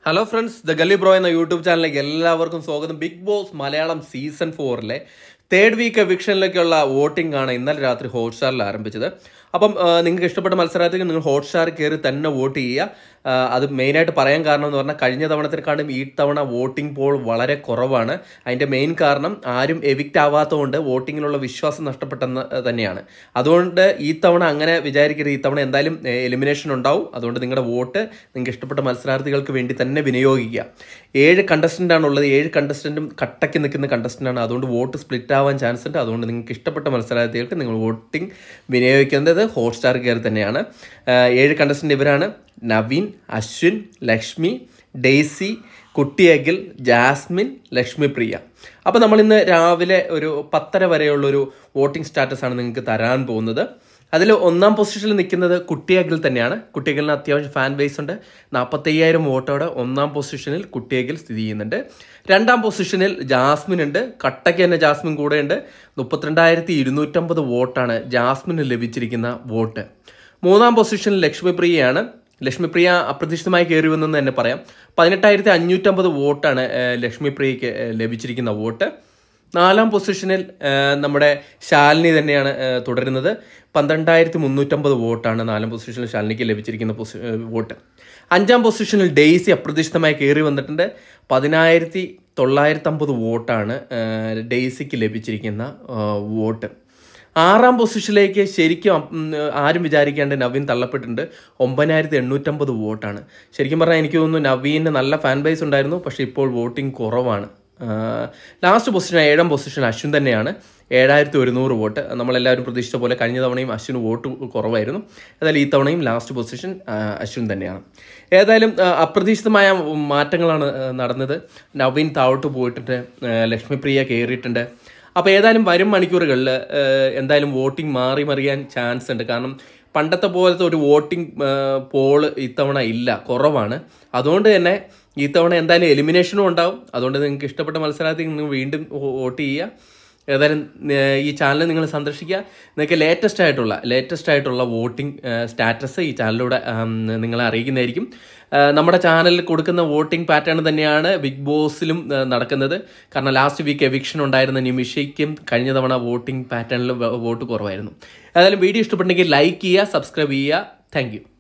hello friends the Galli bro എന്ന YouTube ചാനലിലേക്ക് എല്ലാവർക്കും സ്വാഗതം ബിഗ് ബോസ് മലയാളം സീസൺ ഫോറിലെ തേർഡ് വീക്ക് എവിക്ഷനിലേക്കുള്ള വോട്ടിംഗ് ആണ് ഇന്നലെ രാത്രി ഹോട്ട്സ്റ്റാറിൽ ആരംഭിച്ചത് അപ്പം ആ, നിങ്ങൾക്ക് ഇഷ്ടപ്പെട്ട മത്സരാർത്ഥികൾ നിങ്ങൾ ഹോട്ട്സ്റ്റാർ കയറി തന്നെ വോട്ട് ചെയ്യുക ആ, അത് മെയിനായിട്ട് പറയാൻ കാരണം എന്ന് പറഞ്ഞാൽ കഴിഞ്ഞ തവണത്തിനെക്കാളും ഈ തവണ വോട്ടിംഗ് പോൾ വളരെ കുറവാണ് അതിൻ്റെ മെയിൻ കാരണം ആരും എവിക്റ്റ് ആവാത്തതുകൊണ്ട് വോട്ടിങ്ങിലുള്ള വിശ്വാസം നഷ്ടപ്പെട്ടെന്ന് തന്നെയാണ് അതുകൊണ്ട് ഈ തവണ അങ്ങനെ വിചാരിക്കരുത് ഈ തവണ എന്തായാലും എലിമിനേഷൻ ഉണ്ടാവും അതുകൊണ്ട് നിങ്ങളുടെ വോട്ട് നിങ്ങൾക്ക് ഇഷ്ടപ്പെട്ട മത്സരാർത്ഥികൾക്ക് വേണ്ടി തന്നെ വിനിയോഗിക്കുക ഏഴ് കണ്ടസ്റ്റൻ്റ് ആണുള്ളത് ഏഴ് കണ്ടസ്റ്റൻറ്റും കട്ടയ്ക്ക് നിൽക്കുന്ന കണ്ടസ്റ്റൻ്റ് ആണ് അതുകൊണ്ട് വോട്ട് സ്പ്ലിറ്റ് ആവാൻ ചാൻസ് ഉണ്ട് അതുകൊണ്ട് നിങ്ങൾക്ക് ഇഷ്ടപ്പെട്ട മത്സരാർത്ഥികൾക്ക് നിങ്ങൾ വോട്ടിംഗ് വിനിയോഗിക്കുന്നത് ഹോട്ട്സ്റ്റാർ കയറി തന്നെയാണ് ആ, ഏഴ് കണ്ടസ്റ്റൻ്റ് ഇവരാണ് നവീൻ അശ്വിൻ ലക്ഷ്മി ഡെയ്സി കുട്ടിയകിൽ ജാസ്മിൻ ലക്ഷ്മി പ്രിയ അപ്പോൾ നമ്മളിന്ന് രാവിലെ ഒരു പത്തര വരെയുള്ളൊരു വോട്ടിംഗ് സ്റ്റാറ്റസ് ആണ് നിങ്ങൾക്ക് തരാൻ പോകുന്നത് അതിൽ ഒന്നാം പൊസിഷനിൽ നിൽക്കുന്നത് കുട്ടിയകിൽ തന്നെയാണ് കുട്ടിയകിലിന് അത്യാവശ്യം ഫാൻ ബേസ് ഉണ്ട് നാൽപ്പത്തയ്യായിരം വോട്ടോടെ ഒന്നാം പൊസിഷനിൽ കുട്ടിയകിൽ സ്ഥിതി ചെയ്യുന്നുണ്ട് രണ്ടാം പൊസിഷനിൽ ജാസ്മിൻ ഉണ്ട് കട്ടയ്ക്ക് തന്നെ ജാസ്മിൻ കൂടെ ഉണ്ട് മുപ്പത്തിരണ്ടായിരത്തി ഇരുന്നൂറ്റമ്പത് വോട്ടാണ് ജാസ്മിന് ലഭിച്ചിരിക്കുന്ന വോട്ട് മൂന്നാം പൊസിഷനിൽ ലക്ഷ്മിപ്രിയയാണ് ലക്ഷ്മിപ്രിയ അപ്രതീക്ഷിതമായി കയറി വന്നെന്ന് തന്നെ പറയാം പതിനെട്ടായിരത്തി അഞ്ഞൂറ്റമ്പത് വോട്ടാണ് ഏഹ്, ലക്ഷ്മിപ്രിയയ്ക്ക് ഏഹ്, ലഭിച്ചിരിക്കുന്ന വോട്ട് നാലാം പൊസിഷനിൽ ഏഹ്, നമ്മുടെ ശാലിനി തന്നെയാണ് ഏഹ്, തുടരുന്നത് പന്ത്രണ്ടായിരത്തി മുന്നൂറ്റമ്പത് വോട്ടാണ് നാലാം പൊസിഷനിൽ ശാലിനിക്ക് ലഭിച്ചിരിക്കുന്ന പൊസി ഏഹ്, വോട്ട് അഞ്ചാം പൊസിഷനിൽ ഡെയ്സി അപ്രതീക്ഷിതമായി കയറി വന്നിട്ടുണ്ട് പതിനായിരത്തി തൊള്ളായിരത്തമ്പത് വോട്ടാണ് ഏഹ്, ഡെയ്സിക്ക് ലഭിച്ചിരിക്കുന്ന ഏഹ്, വോട്ട് ആറാം പൊസിഷനിലേക്ക് ശരിക്കും അം- ഉം, ആരും വിചാരിക്കാണ്ട് നവീൻ തള്ളപ്പെട്ടിട്ടുണ്ട് ഒമ്പതിനായിരത്തി എണ്ണൂറ്റമ്പത് വോട്ടാണ് ശരിക്കും പറഞ്ഞാൽ എനിക്ക് തോന്നുന്നു നവീന് നല്ല ഫാൻ ബേസ് ഉണ്ടായിരുന്നു പക്ഷേ ഇപ്പോൾ വോട്ടിംഗ് കുറവാണ് ലാസ്റ്റ് പൊസിഷൻ ഏഴാം പൊസിഷൻ അശ്വിൻ തന്നെയാണ് ഏഴായിരത്തി ഒരുന്നൂറ് വോട്ട് നമ്മളെല്ലാവരും പ്രതീക്ഷിച്ച പോലെ കഴിഞ്ഞ തവണയും അശ്വിന് വോട്ട് കുറവായിരുന്നു ഏതായാലും ഈ തവണയും ലാസ്റ്റ് പൊസിഷൻ ആ, അശ്വിൻ തന്നെയാണ് ഏതായാലും ആ, അപ്രതീക്ഷിതമായ മാറ്റങ്ങളാണ് ആ, നടന്നത് നവീൻ താഴോട്ട് പോയിട്ടുണ്ട് ആ, ലക്ഷ്മിപ്രിയ കയറിയിട്ടുണ്ട് അപ്പോൾ ഏതായാലും വരും മണിക്കൂറുകളിൽ എന്തായാലും വോട്ടിംഗ് മാറി മറിയാൻ ചാൻസ് ഉണ്ട് കാരണം പണ്ടത്തെ പോലത്തെ ഒരു വോട്ടിംഗ് പോള് ഇത്തവണ ഇല്ല കുറവാണ് അതുകൊണ്ട് തന്നെ ഇത്തവണ എന്തായാലും എലിമിനേഷനും ഉണ്ടാവും അതുകൊണ്ട് നിങ്ങൾക്ക് ഇഷ്ടപ്പെട്ട മത്സരാർത്ഥികൾ നിങ്ങൾ വീണ്ടും വോട്ട് ചെയ്യുക ഏതായാലും ഏഹ്, ഈ ചാനൽ നിങ്ങൾ സന്ദർശിക്കുക നിങ്ങൾക്ക് ലേറ്റസ്റ്റ് ആയിട്ടുള്ള ലേറ്റസ്റ്റ് ആയിട്ടുള്ള വോട്ടിംഗ് സ്റ്റാറ്റസ് ഈ ചാനലിലൂടെ ആം, നിങ്ങളെ അറിയിക്കുന്നതായിരിക്കും ഏഹ്, നമ്മുടെ ചാനലിൽ കൊടുക്കുന്ന വോട്ടിംഗ് പാറ്റേൺ തന്നെയാണ് ബിഗ് ബോസിലും ഏഹ്, നടക്കുന്നത് കാരണം ലാസ്റ്റ് വീക്ക് എവിക്ഷൻ ഉണ്ടായിരുന്ന നിമിഷയ്ക്കും കഴിഞ്ഞ തവണ വോട്ടിംഗ് പാറ്റേണിൽ വോട്ട് കുറവായിരുന്നു ഏതായാലും വീഡിയോ ഇഷ്ടപ്പെട്ടെങ്കിൽ ലൈക്ക് ചെയ്യുക സബ്സ്ക്രൈബ് ചെയ്യുക താങ്ക്